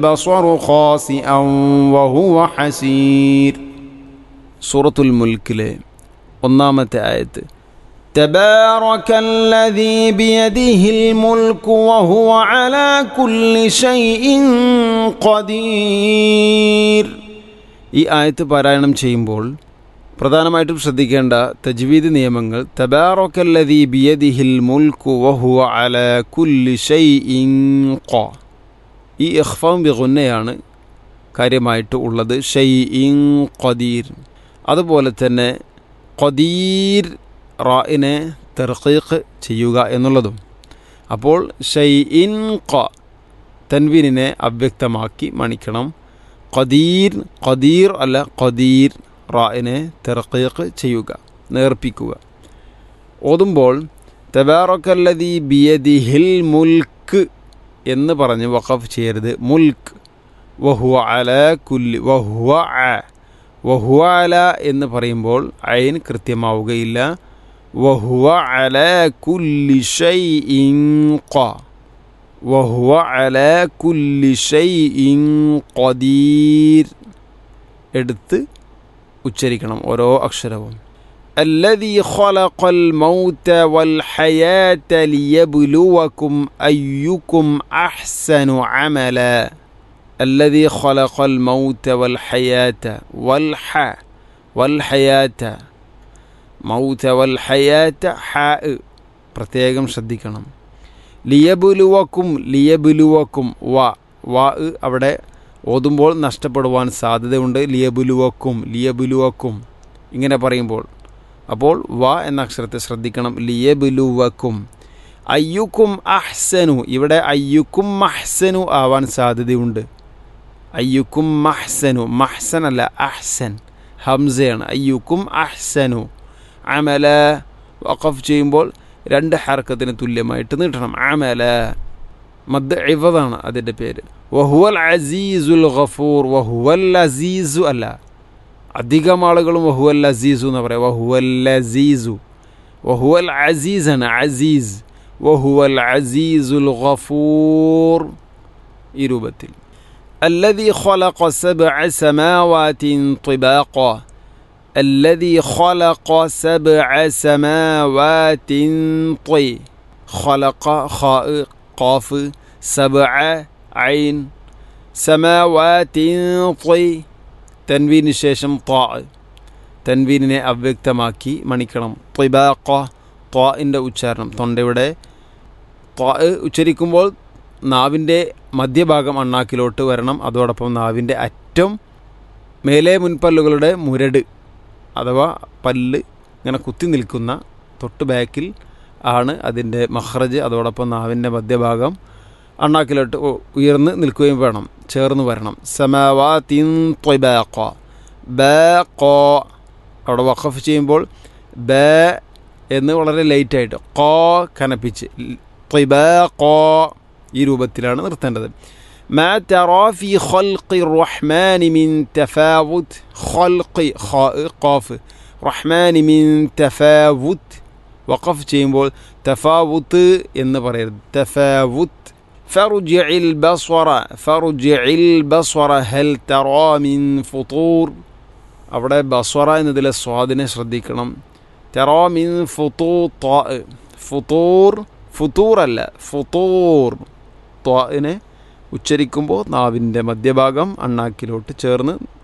البصر خاسئا وهو حسير സൂറത്തുൽ മുൽക്കിലെ ഒന്നാമത്തെ ആയത്ത് تبارك الذي بيده الملك وهو على كل شيء قدير ഈ ആയത്ത് പാരായണം ചെയ്യുമ്പോൾ പ്രധാനമായിട്ടും ശ്രദ്ധിക്കേണ്ട തജ്വീദ് നിയമങ്ങൾ തബാറക്കല്ലദീ ബിയദിഹിൽ മുൽക്കു വഹുവ അല കുല്ലി ഷൈഇൻ ഖ ഈ ഇഖ്ഫാം ബിഗുന്നയാണ് കാര്യമായിട്ട് ഉള്ളത് ഷൈഇൻ ഖദീർ അതുപോലെ തന്നെ ഖദീർ റായിനെ തെർഖീഖ് ചെയ്യുക എന്നുള്ളതും അപ്പോൾ ഷൈഇൻ ഖ തൻവീനിനെ അവ്യക്തമാക്കി മണിക്കണം ഖദീർ ഖദീർ അല്ല ഖദീർ റായിനെ തെർഖീഖ് ചെയ്യുക നേർപ്പിക്കുക ഓതുമ്പോൾ തബാറക്കല്ലതി ബിയദിഹിൽ മുൽക്ക് എന്ന് പറഞ്ഞ് വഖഫ് ചെയ്യരുത് മുൽക്ക് വഹുവ അല കുല്ലി വഹുവ അ വഹുവ അല എന്ന് പറയുമ്പോൾ അയിൻ കൃത്യമാവുകയില്ല വഹുവ അല കുല്ലി ഷൈഇൻ ഖ വഹുവ അല കുല്ലി ഷൈഇൻ ഖദീർ എടുത്ത് ഉച്ചരിക്കണം ഓരോ അക്ഷരവും الذي خلق الموت والحياة ليبلوكم أيكم أحسن عملا الذي خلق الموت والحياة والح والحياة മൗത വൽ ഹയാത്ത ഹാ പ്രത്യേകം ശ്രദ്ധിക്കണം ലിയബുലുവക്കും ലിയബുലുവക്കും വ വ അവിടെ ഓതുമ്പോൾ നഷ്ടപ്പെടുവാൻ സാധ്യതയുണ്ട് ലിയബുലുവക്കും ലിയബുലുവക്കും ഇങ്ങനെ പറയുമ്പോൾ അപ്പോൾ വ എന്ന അക്ഷരത്തെ ശ്രദ്ധിക്കണം ലിയബുലുവക്കും അയ്യുക്കും അഹ്സനു ഇവിടെ അയ്യുക്കും മഹ്സനു ആവാൻ സാധ്യതയുണ്ട് അയ്യുക്കും മഹ്സനു മഹ്സൻ അല്ല അഹ്സൻ ഹംസയാണ് അയ്യുക്കും അഹ്സനു അമല വഖഫ് ചെയ്യുമ്പോൾ രണ്ട് ഹർക്കത്തിന് തുല്യമായിട്ട് നീട്ടണം അമല മദ് ഇവതാണ് അതിൻ്റെ പേര് വഹുവൽ അസീസുൽ ഗഫൂർ വഹുവൽ അസീസു അല്ല അധികം ആളുകളും വഹുവൽ അസീസു എന്ന് പറയാം വഹുവൽ അസീസു വഹുവൽ അസീസാണ് അസീസ് വഹുവൽ അസീസുൽ ഗഫൂർ ഈ രൂപത്തിൽ الذي خلق سبع سماوات طباقا الذي خلق سبع سماوات طي خلق خاء قاف سبع عين سماوات طي തൻവീന് ശേഷം ത്വാ തൻവീനിനെ അവ്യക്തമാക്കി മണിക്കണം ത്വബാക്ക ത്വാഇൻ്റെ ഉച്ചാരണം തൊണ്ടയുടെ ത്വാ ഉച്ചരിക്കുമ്പോൾ നാവിൻ്റെ മധ്യഭാഗം അണ്ണാക്കിലോട്ട് വരണം അതോടൊപ്പം നാവിൻ്റെ അറ്റം മേലെ മുൻപല്ലുകളുടെ മുരട് അഥവാ പല്ല് ഇങ്ങനെ കുത്തി നിൽക്കുന്ന തൊട്ട് ബാക്കിൽ ആണ് അതിൻ്റെ മഹ്റജ് അതോടൊപ്പം നാവിൻ്റെ മധ്യഭാഗം അണ്ണാക്കിലോട്ട് ഉയർന്ന് നിൽക്കുകയും വേണം ചേർന്ന് വരണം സമാവാ തിൻ ത്വബാക്ക ബ കോ അവിടെ വഖഫ് ചെയ്യുമ്പോൾ ബ എന്ന് വളരെ ലൈറ്റായിട്ട് കോ കനപ്പിച്ച് ത്വബാക്കോ ഈ രൂപത്തിലാണ് നിർത്തേണ്ടത് ما ترى في خلق الرحمن من تفاوت خلق قاف റഹ്മാൻ മിൻ തഫാവുത്ത് വഖഫ് ചെയ്യുമ്പോൾ തഫാവുത്ത് എന്ന് പറയരുത് തഫാവുത്ത് فرجع البصر فرجع البصر هل ترى من فطور അവിടെ ബസ്വറ എന്നതിലെ സ്വാദിനെ ശ്രദ്ധിക്കണം തെറോ മിൻ ഫുത്തൂ ഫുത്തൂർ ഫുത്തൂർ അല്ല ഫുത്തൂർ ത്വാനെ ഉച്ചരിക്കുമ്പോൾ നാവിൻ്റെ മധ്യഭാഗം അണ്ണാക്കിലോട്ട് ചേർന്ന്